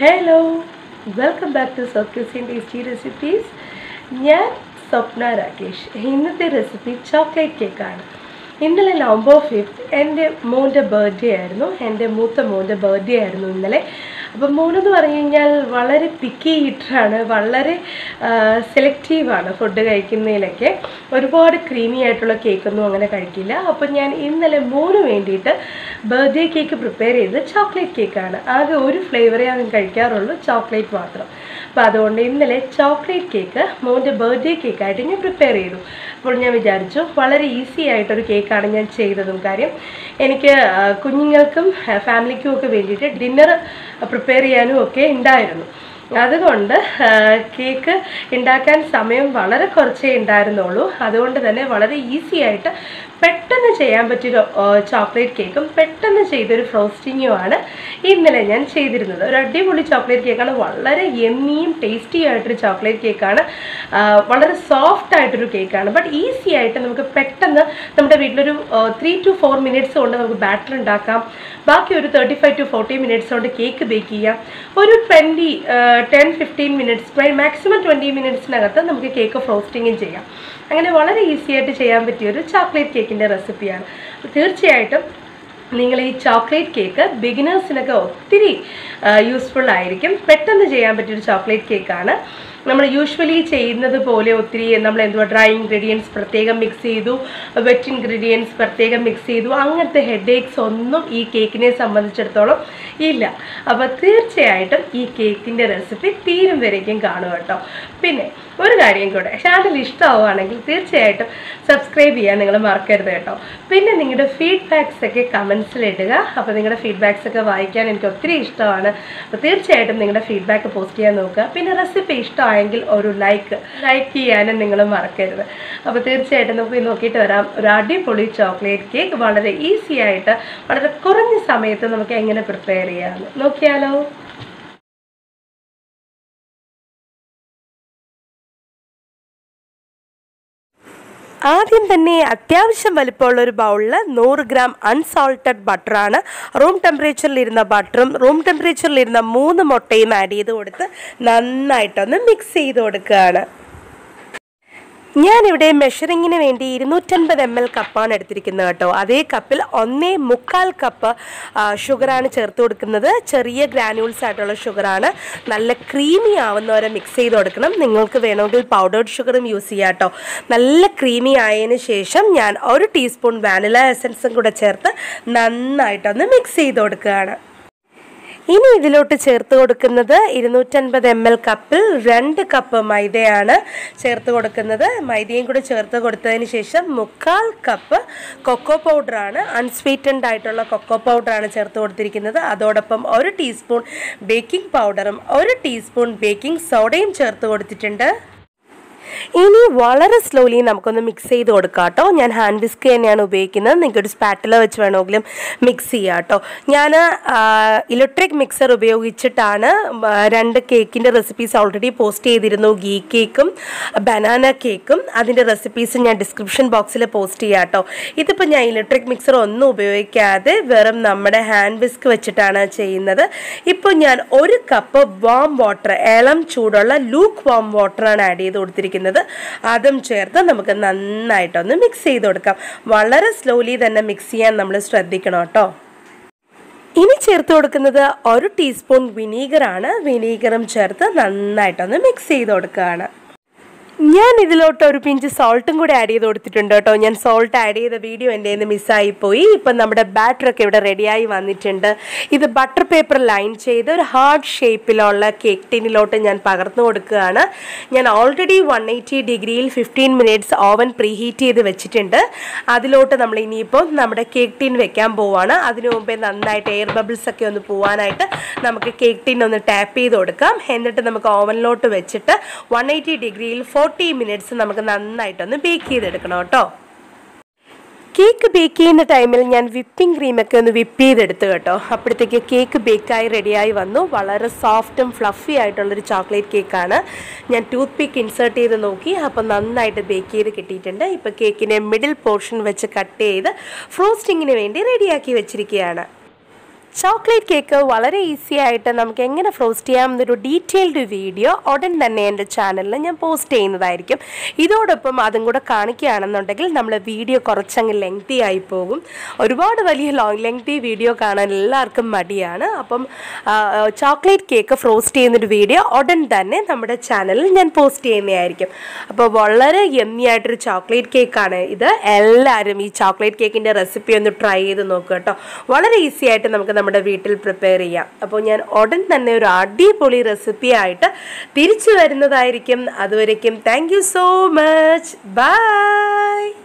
hello welcome back to സോക്യൂസിൻ tasty recipes ഞാൻ സ്വപ്ന രാകേഷ് ഇന്നത്തെ റെസിപ്പി ചോക്ലേറ്റ് കേക്കാണ് ഇന്നലെ നവംബർ ഫിഫ്ത്ത് എൻ്റെ മോൻ്റെ ബർത്ത്ഡേ ആയിരുന്നു എൻ്റെ മൂത്ത മോൻ്റെ ബർത്ത്ഡേ ആയിരുന്നു ഇന്നലെ അപ്പം മോനെന്ന് പറഞ്ഞു കഴിഞ്ഞാൽ വളരെ പിക്കി ഈറ്ററാണ് വളരെ സെലക്റ്റീവാണ് ഫുഡ് കഴിക്കുന്നതിലൊക്കെ ഒരുപാട് ക്രീമി ആയിട്ടുള്ള കേക്കൊന്നും അങ്ങനെ കഴിക്കില്ല അപ്പം ഞാൻ ഇന്നലെ മോന് വേണ്ടിയിട്ട് ബർത്ത്ഡേ കേക്ക് പ്രിപ്പയർ ചെയ്തത് ചോക്ലേറ്റ് കേക്കാണ് ആകെ ഒരു ഫ്ലേവറേ അവൻ കഴിക്കാറുള്ളൂ ചോക്ലേറ്റ് മാത്രം അപ്പോൾ അതുകൊണ്ട് ഇന്നലെ ചോക്ലേറ്റ് കേക്ക് മോൻ്റെ ബർത്ത്ഡേ കേക്കായിട്ട് ഞാൻ പ്രിപ്പയർ ചെയ്തു അപ്പോൾ ഞാൻ വിചാരിച്ചു വളരെ ഈസി ആയിട്ടൊരു കേക്കാണ് ഞാൻ ചെയ്തതും കാര്യം എനിക്ക് ആ, കുഞ്ഞുങ്ങൾക്കും ആ, ഫാമിലിക്കും ഒക്കെ വേണ്ടിയിട്ട് ഡിന്നർ പ്രിപ്പയർ ചെയ്യാനും ഒക്കെ ഉണ്ടായിരുന്നു അതുകൊണ്ട് ആ, കേക്ക് ഉണ്ടാക്കാൻ സമയം വളരെ കുറച്ചേ ഉണ്ടായിരുന്നുള്ളൂ അതുകൊണ്ട് തന്നെ വളരെ ഈസി ആയിട്ട് പെട്ടെന്ന് ചെയ്യാൻ പറ്റിയൊരു ആ, ചോക്ലേറ്റ് കേക്കും പെട്ടെന്ന് ചെയ്തൊരു ഫ്രോസ്റ്റിങ്ങുമാണ് ഇന്നലെ ഞാൻ ചെയ്തിരുന്നത് ഒരു അടിപൊളി ചോക്ലേറ്റ് കേക്കാണ് വളരെ എമ്മിയും ടേസ്റ്റി ആയിട്ടൊരു ചോക്ലേറ്റ് കേക്കാണ് ആ, വളരെ സോഫ്റ്റ് ആയിട്ടൊരു കേക്കാണ് ബട്ട് ഈസി ആയിട്ട് നമുക്ക് പെട്ടെന്ന് നമ്മുടെ വീട്ടിലൊരു ത്രീ ടു ഫോർ മിനിറ്റ്സ് കൊണ്ട് നമുക്ക് ബാറ്റർ ഉണ്ടാക്കാം ബാക്കി ഒരു thirty five to forty minutes കൊണ്ട് കേക്ക് ബേക്ക് ചെയ്യാം ഒരു twenty ten fifteen minutes maximum twenty മിനിറ്റ്സിനകത്ത് നമുക്ക് കേക്ക് ഫ്രോസ്റ്റിങ്ങും ചെയ്യാം അങ്ങനെ വളരെ ഈസി ആയിട്ട് ചെയ്യാൻ പറ്റിയ ഒരു ചോക്ലേറ്റ് കേക്കിൻ്റെ റെസിപ്പിയാണ് അപ്പോൾ തീർച്ചയായിട്ടും നിങ്ങൾ ഈ ചോക്ലേറ്റ് കേക്ക് ബിഗിനേഴ്സിനൊക്കെ ഒത്തിരി യൂസ്ഫുൾ ആയിരിക്കും പെട്ടെന്ന് ചെയ്യാൻ പറ്റിയൊരു ചോക്ലേറ്റ് കേക്കാണ് നമ്മൾ യൂഷ്വലി ചെയ്യുന്നത് പോലെ ഒത്തിരി നമ്മൾ എന്തുവാ ഡ്രൈ ഇൻഗ്രീഡിയൻസ് പ്രത്യേകം മിക്സ് ചെയ്തു വെറ്റ് ഇൻഗ്രീഡിയൻസ് പ്രത്യേകം മിക്സ് ചെയ്തു അങ്ങനത്തെ ഹെഡ് ഏക്സ് ഒന്നും ഈ കേക്കിനെ സംബന്ധിച്ചിടത്തോളം ഇല്ല അപ്പോൾ തീർച്ചയായിട്ടും ഈ കേക്കിൻ്റെ റെസിപ്പി തീരും വരേക്കും കാണുക കേട്ടോ പിന്നെ ഒരു കാര്യം കൂടെ ചാനൽ ഇഷ്ടമാവുകയാണെങ്കിൽ തീർച്ചയായിട്ടും സബ്സ്ക്രൈബ് ചെയ്യാൻ നിങ്ങൾ മറക്കരുത് കേട്ടോ പിന്നെ നിങ്ങളുടെ ഫീഡ്ബാക്സ് ഒക്കെ കമൻസിൽ ഇടുക അപ്പോൾ നിങ്ങളുടെ ഫീഡ്ബാക്സ് ഒക്കെ വായിക്കാൻ എനിക്ക് ഒത്തിരി ഇഷ്ടമാണ് അപ്പോൾ തീർച്ചയായിട്ടും നിങ്ങളുടെ ഫീഡ്ബാക്ക് പോസ്റ്റ് ചെയ്യാൻ നോക്കുക പിന്നെ റെസിപ്പി ഇഷ്ടമായെങ്കിൽ ഒരു ലൈക്ക് ലൈക്ക് ചെയ്യാനും നിങ്ങൾ മറക്കരുത് അപ്പോൾ തീർച്ചയായിട്ടും നമുക്ക് ഇത് നോക്കിയിട്ട് വരാം ഒരു അടിപൊളി ചോക്ലേറ്റ് കേക്ക് വളരെ ഈസി ആയിട്ട് വളരെ കുറഞ്ഞ സമയത്ത് നമുക്ക് എങ്ങനെ പ്രിപ്പയർ ചെയ്യാമെന്ന് നോക്കിയാലോ ആദ്യം തന്നെ അത്യാവശ്യം വലിപ്പമുള്ള ഒരു ബൗളിൽ നൂറ് ഗ്രാം അൺസോൾട്ടഡ് ബട്ടറാണ് റൂം ടെമ്പറേച്ചറിൽ ഇരുന്ന ബട്ടറും റൂം ടെമ്പറേച്ചറിൽ ഇരുന്ന മൂന്ന് മുട്ടയും ആഡ് ചെയ്ത് കൊടുത്ത് നന്നായിട്ടൊന്ന് മിക്സ് ചെയ്ത് കൊടുക്കുകയാണ് ഞാനിവിടെ മെഷറിങ്ങിന് വേണ്ടി ഇരുന്നൂറ്റൻപത് എം എൽ കപ്പാണ് എടുത്തിരിക്കുന്നത് കേട്ടോ അതേ കപ്പിൽ ഒന്നേ മുക്കാൽ കപ്പ് ആ, ഷുഗറാണ് ചേർത്ത് കൊടുക്കുന്നത് ചെറിയ ഗ്രാനുൾസ് ആയിട്ടുള്ള ഷുഗറാണ് നല്ല ക്രീമി ആവുന്നവരെ മിക്സ് ചെയ്ത് കൊടുക്കണം നിങ്ങൾക്ക് വേണമെങ്കിൽ പൗഡേർഡ് ഷുഗറും യൂസ് ചെയ്യാം കേട്ടോ നല്ല ക്രീമി ആയതിനു ശേഷം ഞാൻ ഒരു ടീസ്പൂൺ വാനില എസൻസും കൂടെ ചേർത്ത് നന്നായിട്ടൊന്ന് മിക്സ് ചെയ്ത് കൊടുക്കുകയാണ് ഇനി ഇതിലോട്ട് ചേർത്ത് കൊടുക്കുന്നത് ഇരുന്നൂറ്റൻപത് എം എൽ കപ്പിൽ രണ്ട് കപ്പ് മൈദയാണ് ചേർത്ത് കൊടുക്കുന്നത് മൈദയും കൂടെ ചേർത്ത് കൊടുത്തതിന് ശേഷം മുക്കാൽ കപ്പ് കൊക്കോ പൗഡറാണ് അൺസ്വീറ്റൻഡ് ആയിട്ടുള്ള കൊക്കോ പൗഡറാണ് ചേർത്ത് കൊടുത്തിരിക്കുന്നത് അതോടൊപ്പം ഒരു ടീസ്പൂൺ ബേക്കിംഗ് പൗഡറും ഒരു ടീസ്പൂൺ ബേക്കിംഗ് സോഡയും ചേർത്ത് കൊടുത്തിട്ടുണ്ട് ഇനി വളരെ സ്ലോലി നമുക്കൊന്ന് മിക്സ് ചെയ്ത് കൊടുക്കാം കേട്ടോ ഞാൻ ഹാൻഡ് വിസ്ക് തന്നെയാണ് ഉപയോഗിക്കുന്നത് നിങ്ങൾക്ക് ഒരു സ്പാറ്റില വെച്ച് വേണമെങ്കിലും മിക്സ് ചെയ്യാം കേട്ടോ ഞാൻ ഇലക്ട്രിക് മിക്സർ ഉപയോഗിച്ചിട്ടാണ് ആ, രണ്ട് കേക്കിൻ്റെ റെസിപ്പീസ് ഓൾറെഡി പോസ്റ്റ് ചെയ്തിരുന്നു ഗീ കേക്കും ബനാന കേക്കും അതിൻ്റെ റെസിപ്പീസ് ഞാൻ ഡിസ്ക്രിപ്ഷൻ ബോക്സിൽ പോസ്റ്റ് ചെയ്യാം കേട്ടോ ഇതിപ്പോൾ ഞാൻ ഇലക്ട്രിക് മിക്സർ ഒന്നും ഉപയോഗിക്കാതെ വെറും നമ്മുടെ ഹാൻഡ് വിസ്ക് വെച്ചിട്ടാണ് ചെയ്യുന്നത് ഇപ്പോൾ ഞാൻ ഒരു കപ്പ് വാം വാട്ടർ ഇളം ചൂടുള്ള ലൂക്ക് വാം വാട്ടറാണ് ആഡ് ചെയ്ത് കൊടുത്തിരിക്കുന്നത് അതും ചേർത്ത് നമുക്ക് നന്നായിട്ടൊന്ന് മിക്സ് ചെയ്ത് കൊടുക്കാം വളരെ സ്ലോലി തന്നെ മിക്സ് ചെയ്യാൻ നമ്മൾ ശ്രദ്ധിക്കണം കേട്ടോ ഇനി ചേർത്ത് കൊടുക്കുന്നത് ഒരു ടീസ്പൂൺ വിനീഗറാണ് വിനീഗറും ചേർത്ത് നന്നായിട്ടൊന്ന് മിക്സ് ചെയ്ത് കൊടുക്കുകയാണ് ഞാൻ ഇതിലോട്ട് ഒരു പിഞ്ച് സോൾട്ടും കൂടി ആഡ് ചെയ്ത് കൊടുത്തിട്ടുണ്ട് കേട്ടോ ഞാൻ സോൾട്ട് ആഡ് ചെയ്ത വീഡിയോ എൻ്റെ നിന്ന് മിസ്സായി പോയി ഇപ്പം നമ്മുടെ ബാറ്ററൊക്കെ ഇവിടെ റെഡിയായി വന്നിട്ടുണ്ട് ഇത് ബട്ടർ പേപ്പർ ലൈൻ ചെയ്ത് ഒരു ഹാർഡ് ഷേപ്പിലുള്ള കേക്ക് ടിന്നിലോട്ട് ഞാൻ പകർന്നു കൊടുക്കുകയാണ് ഞാൻ ഓൾറെഡി വൺ എയ്റ്റി ഡിഗ്രിയിൽ ഫിഫ്റ്റീൻ മിനിറ്റ്സ് ഓവൻ പ്രീഹീറ്റ് ചെയ്ത് വെച്ചിട്ടുണ്ട് അതിലോട്ട് നമ്മൾ ഇനിയിപ്പോൾ നമ്മുടെ കേക്ക് ടിൻ വെക്കാൻ പോവാണ് അതിനു മുമ്പേ നന്നായിട്ട് എയർ ബബിൾസ് ഒക്കെ ഒന്ന് പോവാനായിട്ട് നമുക്ക് കേക്ക് ടിൻ ഒന്ന് ടാപ്പ് ചെയ്ത് കൊടുക്കാം എന്നിട്ട് നമുക്ക് ഓവനിലോട്ട് വെച്ചിട്ട് വൺ എയ്റ്റി ഡിഗ്രിയിൽ ഫോർട്ടി മിനിറ്റ്സ് നമുക്ക് നന്നായിട്ടൊന്ന് ബേക്ക് ചെയ്തെടുക്കണം കേട്ടോ കേക്ക് ബേക്ക് ചെയ്യുന്ന ടൈമിൽ ഞാൻ വിപ്പിംഗ് ക്രീമൊക്കെ ഒന്ന് വിപ്പ് ചെയ്തെടുത്തു കേട്ടോ അപ്പോഴത്തേക്ക് കേക്ക് ബേക്കായി റെഡിയായി വന്നു വളരെ സോഫ്റ്റും ഫ്ലഫി ആയിട്ടുള്ളൊരു ചോക്ലേറ്റ് കേക്കാണ് ഞാൻ ടൂത്ത് പിക്ക് ഇൻസേർട്ട് ചെയ്ത് നോക്കി അപ്പോൾ നന്നായിട്ട് ബേക്ക് ചെയ്ത് കിട്ടിയിട്ടുണ്ട് ഇപ്പോൾ കേക്കിനെ മിഡിൽ പോർഷൻ വെച്ച് കട്ട് ചെയ്ത് ഫ്രോസ്റ്റിങ്ങിന് വേണ്ടി റെഡിയാക്കി വെച്ചിരിക്കുകയാണ് ചോക്ലേറ്റ് കേക്ക് വളരെ ഈസി ആയിട്ട് നമുക്ക് എങ്ങനെ ഫ്രോസ്റ്റ് ചെയ്യാം എന്നൊരു ഡീറ്റെയിൽഡ് വീഡിയോ ഉടൻ തന്നെ എൻ്റെ ചാനലിൽ ഞാൻ പോസ്റ്റ് ചെയ്യുന്നതായിരിക്കും ഇതോടൊപ്പം അതും കൂടെ കാണിക്കുകയാണെന്നുണ്ടെങ്കിൽ നമ്മൾ വീഡിയോ കുറച്ചങ്ങ് ലെങ്തി ആയി പോകും ഒരുപാട് വലിയ ലോങ് ലെങ്തി വീഡിയോ കാണാൻ എല്ലാവർക്കും മടിയാണ് അപ്പം ചോക്ലേറ്റ് കേക്ക് ഫ്രോസ്റ്റ് ചെയ്യുന്നൊരു വീഡിയോ ഉടൻ തന്നെ നമ്മുടെ ചാനലിൽ ഞാൻ പോസ്റ്റ് ചെയ്യുന്നതായിരിക്കും അപ്പോൾ വളരെ യമ്മി ആയിട്ടൊരു ചോക്ലേറ്റ് കേക്കാണ് ഇത് എല്ലാവരും ഈ ചോക്ലേറ്റ് കേക്കിൻ്റെ റെസിപ്പി ഒന്ന് ട്രൈ ചെയ്ത് നോക്കുക കേട്ടോ വളരെ ഈസി ആയിട്ട് നമുക്ക് നമ്മുടെ വീട്ടിൽ പ്രിപ്പയർ ചെയ്യാം അപ്പോൾ ഞാൻ ഉടൻ തന്നെ ഒരു അടിപൊളി റെസിപ്പി ആയിട്ട് തിരിച്ചു വരുന്നതായിരിക്കും അതുവരയ്ക്കും thank you so much by